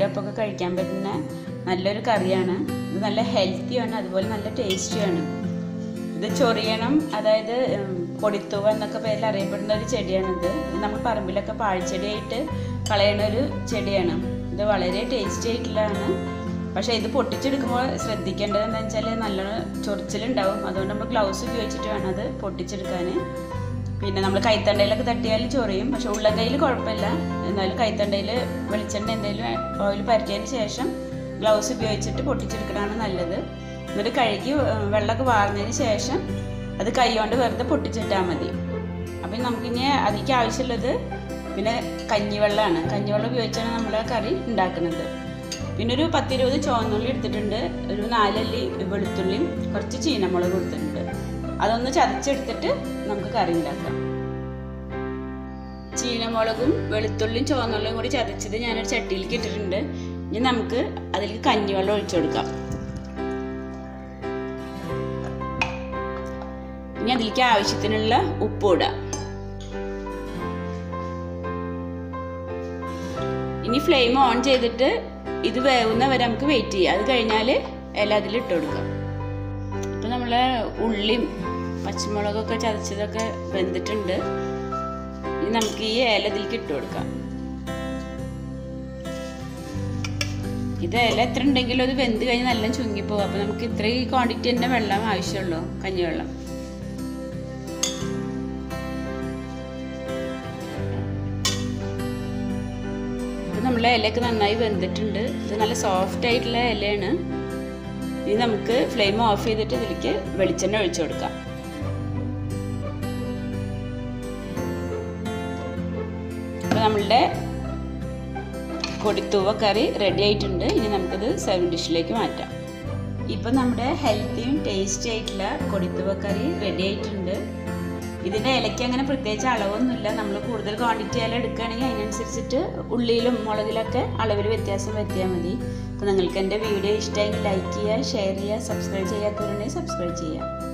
വയറിളക്കത്തിനൊപ്പം കഴിക്കാൻ പറ്റുന്ന നല്ലൊരു കറിയാണ് ഇത് നല്ല ഹെൽത്തിയാണ് അതുപോലെ നല്ല ടേസ്റ്റിയാണ് ഇത് ചൊറിയണം അതായത് ഉം, കൊടിത്തൂവ എന്നൊക്കെ പേരിൽ അറിയപ്പെടുന്ന ഒരു ചെടിയാണിത് ഇത് നമ്മൾ പറമ്പിലൊക്കെ പാഴ്ചെടിയായിട്ട് കളയണ ഒരു ചെടിയാണ് ഇത് വളരെ ടേസ്റ്റി ആയിട്ടുള്ളതാണ് പക്ഷേ ഇത് പൊട്ടിച്ചെടുക്കുമ്പോൾ ശ്രദ്ധിക്കേണ്ടത് എന്താ വെച്ചാൽ നല്ലോണം ചൊറിച്ചിലുണ്ടാവും അതുകൊണ്ട് നമ്മൾ ഗ്ലൗസ് ഉപയോഗിച്ചിട്ട് വേണം അത് പൊട്ടിച്ചെടുക്കാൻ പിന്നെ നമ്മൾ കൈത്തണ്ടയിലൊക്കെ തട്ടിയാൽ ചൊറിയും പക്ഷെ ഉള്ളം കയ്യിൽ കുഴപ്പമില്ല എന്നാലും കൈത്തണ്ടയിൽ വെളിച്ചെണ്ണ എന്തെങ്കിലും ഓയിൽ പരട്ടിയതിന് ശേഷം ഗ്ലൗസ് ഉപയോഗിച്ചിട്ട് പൊട്ടിച്ചെടുക്കണതാണ് നല്ലത് എന്നിട്ട് കഴുകി ഏർ, വെള്ളമൊക്കെ വാർന്നതിന് ശേഷം അത് കൈ കൊണ്ട് വെറുതെ പൊട്ടിച്ചിട്ടാൽ മതി അപ്പം നമുക്കിനി അതിലേക്ക് ആവശ്യമുള്ളത് പിന്നെ കഞ്ഞിവെള്ളമാണ് കഞ്ഞിവെള്ളം ഉപയോഗിച്ചാണ് നമ്മൾ കറി ഉണ്ടാക്കുന്നത് പിന്നെ ഒരു പത്തിരുപത് ചുവന്നുള്ളി എടുത്തിട്ടുണ്ട് ഒരു നാലല്ലി വെളുത്തുള്ളിയും കുറച്ച് ചീനമുളക് എടുത്തിട്ടുണ്ട് അതൊന്ന് ചതച്ചെടുത്തിട്ട് നമുക്ക് കറി ഉണ്ടാക്കാം ചീനമുളകും വെളുത്തുള്ളിയും ചുവന്നുള്ളിയും കൂടി ചതച്ചത് ഞാനൊരു ചട്ടിയിലേക്ക് ഇട്ടിട്ടുണ്ട് ഇനി നമുക്ക് അതിലേക്ക് കഞ്ഞിവെള്ളം ഒഴിച്ചു കൊടുക്കാം ഇനി അതിലേക്ക് ആവശ്യത്തിനുള്ള ഉപ്പ് ഇടാം ഇനി ഫ്ലെയിം ഓൺ ചെയ്തിട്ട് ഇത് വേവുന്ന വരെ നമുക്ക് വെയിറ്റ് ചെയ്യാം അത് കഴിഞ്ഞാൽ ഇല അതിൽ ഇട്ട് കൊടുക്കാം ഇപ്പം നമ്മൾ ഉള്ളിയും പച്ചമുളകൊക്കെ ചതച്ചതൊക്കെ വെന്തിട്ടുണ്ട് ഇനി നമുക്ക് ഈ ഇല ഇതിലേക്ക് ഇട്ട് കൊടുക്കാം ഇത് ഇല എത്ര ഉണ്ടെങ്കിലും അത് വെന്ത് കഴിഞ്ഞ് നല്ല ചുങ്ങിപ്പോകും അപ്പോൾ നമുക്ക് ഇത്രയും ക്വാണ്ടിറ്റി തന്നെ വെള്ളം ആവശ്യമുള്ളൂ കഞ്ഞിവെള്ളം ഇത് നമ്മളെ ഇലയൊക്കെ നന്നായി വെന്തിട്ടുണ്ട് ഇത് നല്ല സോഫ്റ്റ് ആയിട്ടുള്ള ഇലയാണ് ഇനി നമുക്ക് ഫ്ലെയിം ഓഫ് ചെയ്തിട്ട് ഇതിലേക്ക് വെളിച്ചെണ്ണ ഒഴിച്ചു കൊടുക്കാം അപ്പോൾ നമ്മളുടെ കൊടിത്തൂവ കറി റെഡി ആയിട്ടുണ്ട് ഇനി നമുക്കിത് സെർവ് ഡിഷിലേക്ക് മാറ്റാം ഇപ്പം നമ്മുടെ ഹെൽത്തിയും ടേസ്റ്റി ആയിട്ടുള്ള കൊടിത്തൂവ കറി റെഡി ആയിട്ടുണ്ട് ഇതിൻ്റെ ഇലയ്ക്ക് അങ്ങനെ പ്രത്യേകിച്ച് അളവൊന്നുമില്ല നമ്മൾ കൂടുതൽ ക്വാണ്ടിറ്റി ഇല എടുക്കുകയാണെങ്കിൽ അതിനനുസരിച്ചിട്ട് ഉള്ളിയിലും മുളകിലൊക്കെ അളവിൽ വ്യത്യാസം വരുത്തിയാൽ മതി അപ്പോൾ നിങ്ങൾക്ക് എൻ്റെ വീഡിയോ ഇഷ്ടമെങ്കിൽ ലൈക്ക് ചെയ്യുക ഷെയർ ചെയ്യുക സബ്സ്ക്രൈബ് ചെയ്യാത്തവരുണ്ടെങ്കിൽ സബ്സ്ക്രൈബ് ചെയ്യുക